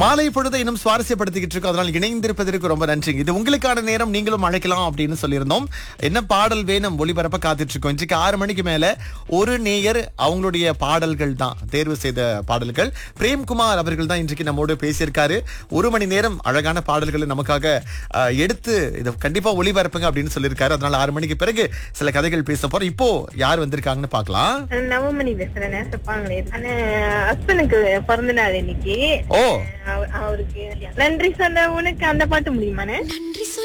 மாலை பொழுதை இன்னும் சுவாரஸ்யப்படுத்திக்கிட்டு இருக்கோம் அதனால் இணைந்திருப்பதற்கு ரொம்ப நன்றி இது உங்களுக்கான நேரம் நீங்களும் அழைக்கலாம் அப்படின்னு சொல்லியிருந்தோம் என்ன பாடல் வேணும் ஒளிபரப்ப காத்துட்டு இருக்கோம் இன்றைக்கு ஆறு மணிக்கு மேல ஒரு நேயர் அவங்களுடைய பாடல்கள் தான் தேர்வு செய்த பாடல்கள் பிரேம்குமார் அவர்கள் தான் இன்றைக்கு நம்மோடு பேசியிருக்காரு ஒரு மணி நேரம் அழகான பாடல்களை நமக்காக அஹ், எடுத்து இதை கண்டிப்பா ஒளிபரப்புங்க அப்படின்னு சொல்லியிருக்காரு அதனால ஆறு மணிக்கு பிறகு சில கதைகள் பேச போறோம் இப்போ யார் வந்திருக்காங்கன்னு பார்க்கலாம் நவமணி பேசுறேன் நேசப்பாங்களே ஆனா ஹஸ்பண்டுக்கு பிறந்த நாள் இன்னைக்கு ஓ அவ- அவருக்கு நன்றி சொல்ல உனக்கு அந்த பாட்டு முடியுமாண்ணே நன்றி